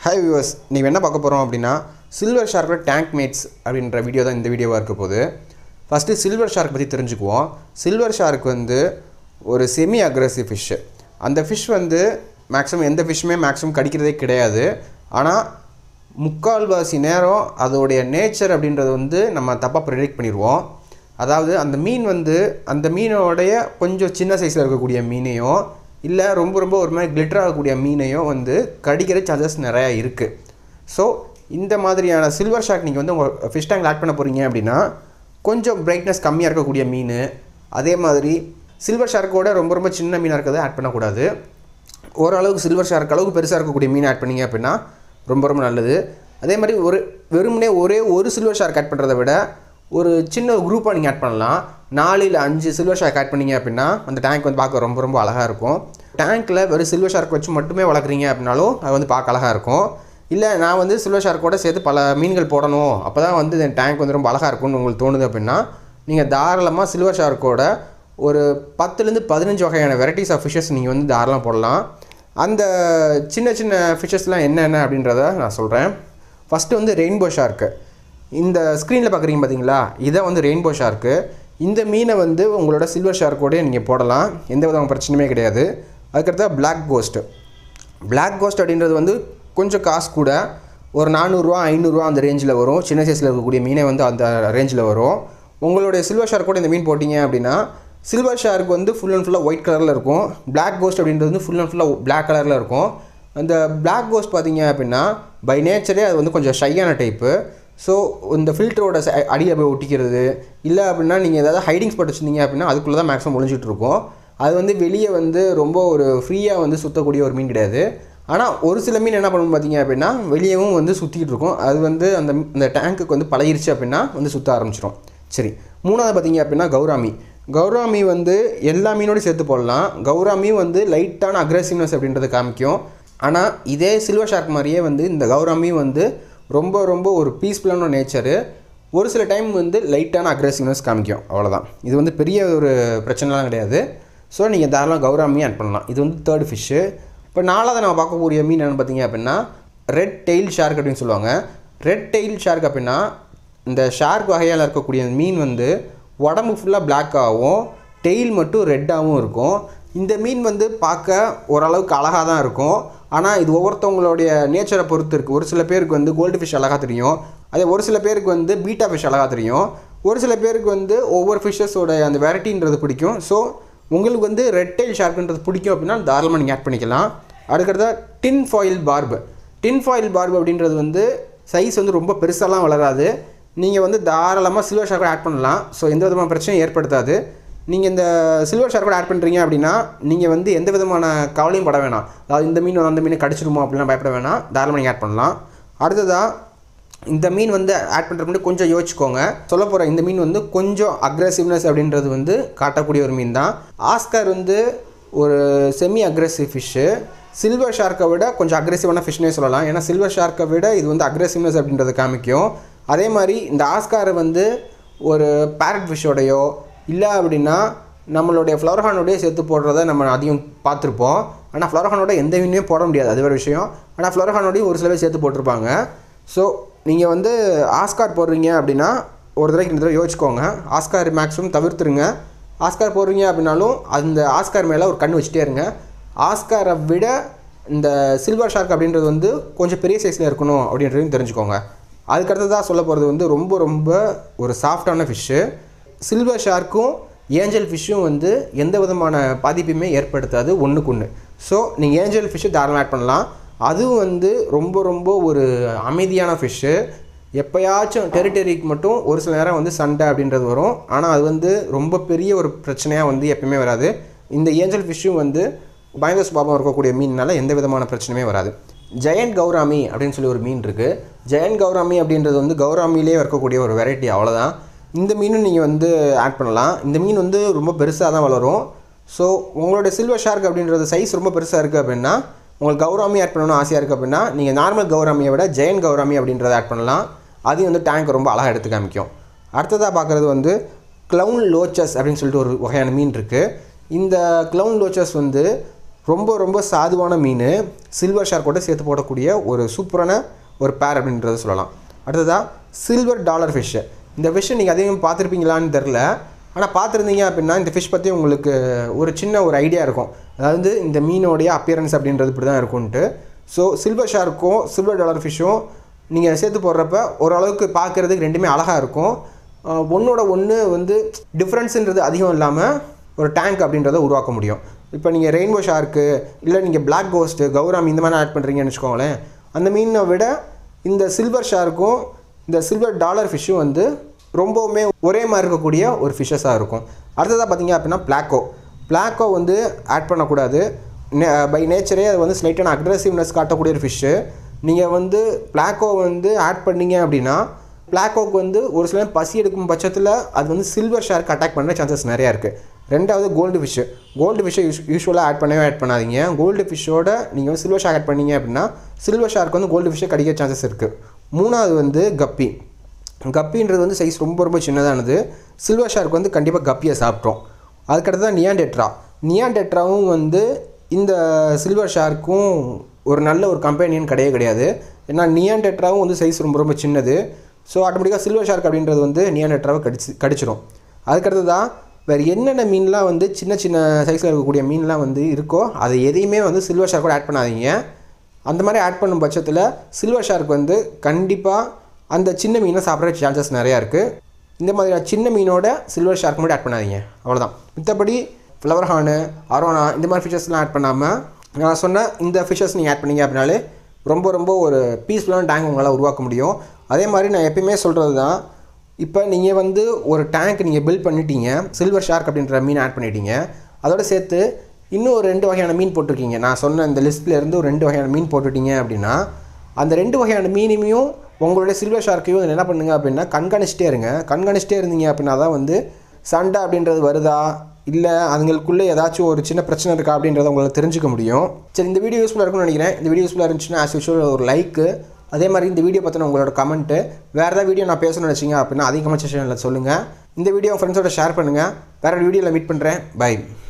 hi viewers நீங்கள் என்ன பார்க்க போகிறோம் அப்படின்னா சில்வர் ஷார்க்கோட டேங்க் மேட்ஸ் அப்படின்ற வீடியோ தான் இந்த வீடியோவாக இருக்க போகுது ஃபஸ்ட்டு சில்வர் ஷார்க் பற்றி தெரிஞ்சுக்குவோம் சில்வர் ஷார்க் வந்து ஒரு செமி அக்ரஸிவ் ஃபிஷ்ஷு அந்த ஃபிஷ் வந்து மேக்ஸிமம் எந்த ஃபிஷ்ஷுமே மேக்ஸிமம் கடிக்கிறதே கிடையாது ஆனால் முக்கால்வாசி நேரம் அதோடைய நேச்சர் அப்படின்றது வந்து நம்ம தப்பாக ப்ரெடிக்ட் பண்ணிடுவோம் அதாவது அந்த மீன் வந்து அந்த மீனோடைய கொஞ்சம் சின்ன சைஸில் இருக்கக்கூடிய மீனையும் இல்லை ரொம்ப ரொம்ப ஒரு மாதிரி கிளிட்டர் ஆகக்கூடிய மீனையும் வந்து கடிக்கிற சான்சஸ் நிறையா இருக்குது ஸோ இந்த மாதிரியான சில்வர் ஷார்க் நீங்கள் வந்து உங்கள் ஃபிஷ் டேங்க் ஆட் பண்ண போகிறீங்க அப்படின்னா கொஞ்சம் பிரைட்னஸ் கம்மியாக இருக்கக்கூடிய மீன் அதே மாதிரி சில்வர் ஷார்க்கோட ரொம்ப ரொம்ப சின்ன மீனாக இருக்கிறத ஆட் பண்ணக்கூடாது ஓரளவுக்கு சில்வர் ஷார்க் அளவுக்கு பெருசாக இருக்கக்கூடிய மீன் ஆட் பண்ணீங்க அப்படின்னா ரொம்ப ரொம்ப நல்லது அதே மாதிரி ஒரு வெறுமனே ஒரே ஒரு சில்வர் ஷார்க் ஆட் பண்ணுறதை விட ஒரு சின்ன குரூப்பாக நீங்கள் ஆட் பண்ணலாம் நாலு இல்லை அஞ்சு சில்வர் ஷார்க் ஆட் பண்ணீங்க அப்படின்னா அந்த டேங்க் வந்து பார்க்க ரொம்ப ரொம்ப அழகாக இருக்கும் டேங்க்கில் வெறும் சில்வர் ஷார்க் வச்சு மட்டுமே வளர்க்குறீங்க அப்படின்னாலும் அது வந்து பார்க்க அழகாக இருக்கும் இல்லை நான் வந்து சில்வர் ஷார்க்கோட சேர்த்து பல மீன்கள் போடணும் அப்போ தான் வந்து இந்த டேங்க் வந்து ரொம்ப அழகாக இருக்கும்னு உங்களுக்கு தோணுது அப்படின்னா நீங்கள் தாராளமாக சில்வர் ஷார்க்கோட ஒரு பத்துலேருந்து பதினஞ்சு வகையான வெரைட்டிஸ் ஆஃப் ஃபிஷ்ஷஸ் நீங்கள் வந்து தாராளமாக போடலாம் அந்த சின்ன சின்ன ஃபிஷ்ஷஸ்லாம் என்னென்ன அப்படின்றத நான் சொல்கிறேன் ஃபஸ்ட்டு வந்து ரெயின்போ ஷார்க்கு இந்த ஸ்க்ரீனில் பார்க்குறீங்க பார்த்தீங்களா இதை வந்து ரெயின்போ ஷார்க்கு இந்த மீனை வந்து உங்களோட சில்வர் ஷார்க்கோடய நீங்கள் போடலாம் எந்த விதமான பிரச்சனையுமே கிடையாது அதுக்கடுத்தா பிளாக் கோஸ்ட்டு பிளாக் கோஸ்ட் அப்படின்றது வந்து கொஞ்சம் காசு கூட ஒரு நானூறுரூவா ஐநூறுரூவா அந்த ரேஞ்சில் வரும் சின்ன சைஸில் இருக்கக்கூடிய மீனே வந்து அந்த ரேஞ்சில் வரும் உங்களுடைய சில்வர் ஷார்க் கூட இந்த மீன் போட்டிங்க அப்படின்னா சில்வர் ஷார்க் வந்து ஃபுல் அண்ட் ஃபுல்லாக ஒயிட் கலரில் இருக்கும் பிளாக் கோஸ்ட் அப்படின்றது வந்து ஃபுல் அண்ட் ஃபுல்லாக பிளாக் கலரில் இருக்கும் அந்த பிளாக் கோஸ்ட் பார்த்தீங்க அப்படின்னா பை நேச்சரே அது வந்து கொஞ்சம் ஷையான டைப்பு ஸோ இந்த ஃபில்டரோட அடியை போய் ஒட்டிக்கிறது இல்லை அப்படின்னா நீங்கள் ஏதாவது ஹைடிங் ஸ்பாட் வச்சுருந்தீங்க அப்படின்னா அதுக்குள்ளே தான் மேக்ஸிமம் ஒழிஞ்சிட்டு இருக்கும் அது வந்து வெளியே வந்து ரொம்ப ஒரு ஃப்ரீயாக வந்து சுற்றக்கூடிய ஒரு மீன் கிடையாது ஆனால் ஒரு சில மீன் என்ன பண்ணணும் பார்த்தீங்க அப்படின்னா வெளியவும் வந்து சுற்றிக்கிட்டு இருக்கும் அது வந்து அந்த அந்த டேங்க்குக்கு வந்து பழகிருச்சு அப்படின்னா வந்து சுற்ற ஆரம்பிச்சிடும் சரி மூணாவது பார்த்தீங்க அப்படின்னா கௌராமி கௌராமி வந்து எல்லா மீனோடையும் சேர்த்து போடலாம் கௌராமி வந்து லைட்டான அக்ரெசிவ்னஸ் அப்படின்றத காமிக்கும் ஆனால் இதே சில்வர் ஷார்க் மாதிரியே வந்து இந்த கௌராமி வந்து ரொம்ப ரொம்ப ஒரு பீஸ்ஃபுல்லான நேச்சரு ஒரு சில டைம் வந்து லைட்டான அக்ரெசிவ்னஸ் காமிக்கும் அவ்வளோதான் இது வந்து பெரிய ஒரு பிரச்சனைலாம் கிடையாது ஸோ நீங்கள் தாராளம் கௌராமி ஆட் பண்ணலாம் இது வந்து தேர்ட் ஃபிஷ்ஷு இப்போ நாலாவது நம்ம பார்க்கக்கூடிய மீன் என்னென்னு பார்த்தீங்க அப்படின்னா ரெட் டெயில் ஷார்க் அப்படின்னு சொல்லுவாங்க ரெட் டெயில் ஷார்க் அப்படின்னா இந்த ஷார்க் வகையால் இருக்கக்கூடிய மீன் வந்து உடம்பு ஃபுல்லாக பிளாக்காகவும் டெயில் மட்டும் ரெட்டாகவும் இருக்கும் இந்த மீன் வந்து பார்க்க ஓரளவுக்கு அழகாக தான் இருக்கும் ஆனால் இது ஒவ்வொருத்தவங்களுடைய நேச்சரை பொறுத்து இருக்குது ஒரு சில பேருக்கு வந்து கோல்டு ஃபிஷ் அழகாக தெரியும் அதே ஒரு சில பேருக்கு வந்து பீட்டா ஃபிஷ் அழகாக தெரியும் ஒரு சில பேருக்கு வந்து ஒவ்வொரு ஃபிஷ்ஷஸோட அந்த வெரைட்டின்றது பிடிக்கும் ஸோ உங்களுக்கு வந்து ரெட் டெயில் ஷார்க்குன்றது பிடிக்கும் அப்படின்னா தாராளமாக நீங்கள் ஆட் பண்ணிக்கலாம் அதுக்கடுத்தா tin foil barb tin foil barb அப்படின்றது வந்து சைஸ் வந்து ரொம்ப பெருசாலாம் வளராது நீங்கள் வந்து தாராளமாக சில்வர் ஷார்க்கோட ஆட் பண்ணலாம் ஸோ எந்த விதமான பிரச்சனையும் ஏற்படுத்தாது நீங்கள் இந்த சில்வர் ஷார்க்கோட ஆட் பண்ணுறீங்க அப்படின்னா நீங்கள் வந்து எந்த விதமான கவலையும் பட வேணாம் அதாவது இந்த மீன் அந்த மீனை கடிச்சிடுமோ அப்படிலாம் பயப்பட வேணாம் தாராளமாக நீங்கள் ஆட் பண்ணலாம் அடுத்ததாக இந்த மீன் வந்து ஆட் பண்ணுறதுக்கு முன்னாடி கொஞ்சம் யோசிச்சுக்கோங்க சொல்ல போகிற இந்த மீன் வந்து கொஞ்சம் அக்ரெசிவ்னஸ் அப்படின்றது வந்து காட்டக்கூடிய ஒரு மீன் தான் ஆஸ்கர் வந்து ஒரு செமி அக்ரெசிவ் ஃபிஷ்ஷு சில்வர் ஷார்க்கை விட கொஞ்சம் அக்ரெசிவான ஃபிஷ்னே சொல்லலாம் ஏன்னா சில்வர் ஷார்க்கை விட இது வந்து அக்ரெசிவ்னஸ் அப்படின்றத காமிக்கும் அதே மாதிரி இந்த ஆஸ்கார் வந்து ஒரு பேரட் ஃபிஷ்ஷோடையோ இல்லை அப்படின்னா நம்மளுடைய ஃப்ளவர்ஹானோடய சேர்த்து போடுறத நம்ம அதிகம் பார்த்துருப்போம் ஆனால் ஃப்ளவர்ஹானோட எந்த மீனுமே போட முடியாது அது வேறு விஷயம் ஆனால் ஃப்ளவர்ஹானோடையும் ஒரு சில பேர் சேர்த்து போட்டிருப்பாங்க ஸோ நீங்கள் வந்து ஆஸ்கார் போடுறீங்க அப்படின்னா ஒரு தடவைக்கு ரெண்டு தடவை யோசிச்சுக்கோங்க ஆஸ்கார் மேக்ஸிமம் தவிர்த்துருங்க ஆஸ்கார் போடுறீங்க அப்படின்னாலும் அந்த ஆஸ்கார் மேலே ஒரு கண் வச்சுட்டே இருங்க ஆஸ்காரை விட இந்த சில்வர் ஷார்க் அப்படின்றது வந்து கொஞ்சம் பெரிய சைஸில் இருக்கணும் அப்படின்றதையும் தெரிஞ்சுக்கோங்க அதுக்கடுத்ததாக சொல்ல போகிறது வந்து ரொம்ப ரொம்ப ஒரு சாஃப்டான ஃபிஷ்ஷு சில்வர் ஷார்க்கும் ஏஞ்சல் ஃபிஷ்ஷும் வந்து எந்த விதமான பாதிப்பையுமே ஏற்படுத்தாது ஒன்றுக்கு ஒன்று ஸோ நீங்கள் ஏஞ்சல் ஃபிஷ்ஷு தாராளமாக ஆட் பண்ணலாம் அதுவும் வந்து ரொம்ப ரொம்ப ஒரு அமைதியான ஃபிஷ்ஷு எப்போயாச்சும் டெரிட்டரிக்கு மட்டும் ஒரு சில நேரம் வந்து சண்டை அப்படின்றது வரும் ஆனால் அது வந்து ரொம்ப பெரிய ஒரு பிரச்சனையாக வந்து எப்பயுமே வராது இந்த ஏஞ்சல் ஃபிஷ்ஷும் வந்து பயங்கர சுபாவம் இருக்கக்கூடிய மீன்னால எந்த விதமான பிரச்சனையுமே வராது ஜெயண்ட் கௌராமி அப்படின்னு சொல்லி ஒரு மீன் இருக்குது ஜெயண்ட் கௌராமி அப்படின்றது வந்து கௌராமிலே இருக்கக்கூடிய ஒரு வெரைட்டி அவ்வளோதான் இந்த மீனும் நீங்கள் வந்து ஆட் பண்ணலாம் இந்த மீன் வந்து ரொம்ப பெருசாக தான் வளரும் ஸோ உங்களுடைய சில்வர் ஷார்க் அப்படின்றது சைஸ் ரொம்ப பெருசாக இருக்குது அப்படின்னா உங்களுக்கு கௌராமி ஆட் பண்ணணும்னு ஆசையாக இருக்குது அப்படின்னா நீங்கள் நார்மல் கௌராமியை விட ஜெயன் கௌராமி அப்படின்றத ஆட் பண்ணலாம் அதையும் வந்து டேங்க் ரொம்ப அழகாக எடுத்து காமிக்கும் அடுத்ததாக பார்க்குறது வந்து க்ளவுன் லோச்சஸ் அப்படின்னு சொல்லிட்டு ஒரு வகையான மீன் இருக்குது இந்த க்ளவுன் லோச்சஸ் வந்து ரொம்ப ரொம்ப சாதுவான மீன் சில்வர் ஷார்க்கோட சேர்த்து போடக்கூடிய ஒரு சூப்பரான ஒரு பேர் அப்படின்றத சொல்லலாம் அடுத்ததாக சில்வர் டாலர் ஃபிஷ்ஷு இந்த ஃபிஷ்ஷை நீங்கள் அதிகம் பார்த்துருப்பீங்களான்னு தெரில ஆனால் பார்த்துருந்தீங்க அப்படின்னா இந்த ஃபிஷ் பற்றி உங்களுக்கு ஒரு சின்ன ஒரு ஐடியா இருக்கும் அதாவது இந்த மீனோடைய அப்பியரன்ஸ் அப்படின்றது இப்படி தான் இருக்கும்ன்ட்டு ஸோ சில்வர் ஷார்க்கும் சில்வர் டாலர் ஃபிஷ்ஷும் நீங்கள் சேர்த்து போடுறப்ப ஓரளவுக்கு பார்க்குறதுக்கு ரெண்டுமே அழகாக இருக்கும் ஆஹ் ஒண்ணோட ஒன்று வந்து டிஃப்ரென்ஸுன்றது அதிகம் இல்லாமல் ஒரு டேங்க் அப்படின்றத உருவாக்க முடியும் இப்போ நீங்கள் ரெயின்போ ஷார்க்கு இல்லை நீங்கள் பிளாக் கோஸ்ட்டு கௌராமி இந்த மாதிரி ஆட் பண்ணுறீங்கன்னு வச்சுக்கோங்களேன் அந்த மீனை விட இந்த சில்வர் ஷார்க்கும் இந்த சில்வர் டாலர் ஃபிஷ்ஷும் வந்து ரொம்பவுமே ஒரே மாதிரி இருக்கக்கூடிய ஒரு ஃபிஷ்ஷஸாக இருக்கும் அடுத்ததாக பார்த்தீங்க அப்படின்னா பிளாக்கோ பிளாக்கோ வந்து ஆட் பண்ணக்கூடாது பை நேச்சரே அது வந்து ஸ்லைட்டான அக்ரெசிவ்னஸ் காட்டக்கூடிய ஒரு ஃபிஷ்ஷு நீங்கள் வந்து பிளாக்கோ வந்து ஆட் பண்ணீங்க அப்படின்னா பிளாக்கோக்கு வந்து ஒரு சில நேரம் பசி எடுக்கும் பட்சத்தில் அது வந்து சில்வர் ஷார்க்கு அட்டாக் பண்ணுற சான்சஸ் நிறையா இருக்குது ரெண்டாவது கோல்டு ஃபிஷ்ஷு கோல்டு ஃபிஷ்ஷை யூஸ் யூஸ்வலாக ஆட் பண்ணவே ஆட் பண்ணாதீங்க கோல்டு ஃபிஷ்ஷோட நீங்கள் வந்து சில்வர் ஷார்க் ஆட் பண்ணீங்க அப்படின்னா சில்வர் ஷார்க் வந்து கோல்டு ஃபிஷ்ஷை கடிக்க சான்சஸ் இருக்குது மூணாவது வந்து கப்பி கப்பின்றது வந்து சைஸ் ரொம்ப ரொம்ப சின்னதானது சில்வர் ஷார்க் வந்து கண்டிப்பாக கப்பியை சாப்பிட்றோம் அதுக்கடுத்து தான் நியாண்டெட்ரா நியாண்டெட்ராவும் வந்து இந்த சில்வர் ஷார்க்கும் ஒரு நல்ல ஒரு கம்பெனியன் கிடையவே கிடையாது ஏன்னா நியாண்டெட்ராவும் வந்து சைஸ் ரொம்ப ரொம்ப சின்னது ஸோ ஆட்டோமேட்டிக்காக சில்வர் ஷார்க் அப்படின்றது வந்து நியாண்டெட்ராவை கடிச்சு கடிச்சிடும் அதுக்கடுத்து தான் வேறு என்னென்ன மீன்லாம் வந்து சின்ன சின்ன சைஸில் இருக்கக்கூடிய மீன்லாம் வந்து இருக்கோ அதை எதையுமே வந்து சில்வர் ஷார்க்கோட ஆட் பண்ணாதீங்க அந்த மாதிரி ஆட் பண்ணும் பட்சத்தில் சில்வர் ஷார்க் வந்து கண்டிப்பாக அந்த சின்ன மீனை சாப்பிட்ற சான்சஸ் நிறையா இருக்குது இந்த மாதிரி சின்ன மீனோட சில்வர் ஷார்க் மட்டும் ஆட் பண்ணாதீங்க அவ்வளோதான் மித்தபடி ஃப்ளவர் ஹானு அரோனா இந்த மாதிரி ஃபிஷஸ்லாம் ஆட் பண்ணாமல் நான் சொன்ன இந்த ஃபிஷஸ் நீங்கள் ஆட் பண்ணீங்க அப்படின்னாலே ரொம்ப ரொம்ப ஒரு பீஸ்ஃபுல்லான டேங்க் உங்களால் உருவாக்க முடியும் அதே மாதிரி நான் எப்பயுமே சொல்கிறது தான் இப்போ நீங்கள் வந்து ஒரு டேங்க் நீங்கள் பில்ட் பண்ணிட்டீங்க சில்வர் ஷார்க் அப்படின்ற மீன் ஆட் பண்ணிட்டீங்க அதோட சேர்த்து இன்னும் ஒரு ரெண்டு வகையான மீன் போட்டிருக்கீங்க நான் சொன்ன இந்த லிஸ்ட்டில் இருந்து ஒரு ரெண்டு வகையான மீன் போட்டுட்டீங்க அப்படின்னா அந்த ரெண்டு வகையான மீனையும் உங்களுடைய சில்வர் ஷார்க்கையும் என்ன பண்ணுங்க அப்படின்னா கண்காணிச்சிட்டே இருங்க கண்காணிச்சிட்டே இருந்தீங்க அப்படின்னா தான் வந்து சண்டை அப்படின்றது வருதா இல்லை அதுங்களுக்குள்ளே ஏதாச்சும் ஒரு சின்ன பிரச்சனை இருக்கா அப்படின்றத உங்களால் தெரிஞ்சுக்க முடியும் சரி இந்த வீடியோ யூஸ்ஃபுல்லாக இருக்கும்னு நினைக்கிறேன் இந்த வீடியோ யூஸ்ஃபுல்லாக இருந்துச்சுன்னா ஆஸ் யூஷுவல் ஒரு லைக்கு அதே மாதிரி இந்த வீடியோ பற்றின உங்களோட கமெண்ட்டு வேறு ஏதாவது வீடியோ நான் பேசணும்னு நினச்சிங்க அப்படின்னா அதிக கமெண்ட் செக்ஷனில் சொல்லுங்கள் இந்த வீடியோ ஃப்ரெண்ட்ஸோட ஷேர் பண்ணுங்கள் வேறு வீடியோவில் மீட் பண்ணுறேன் பை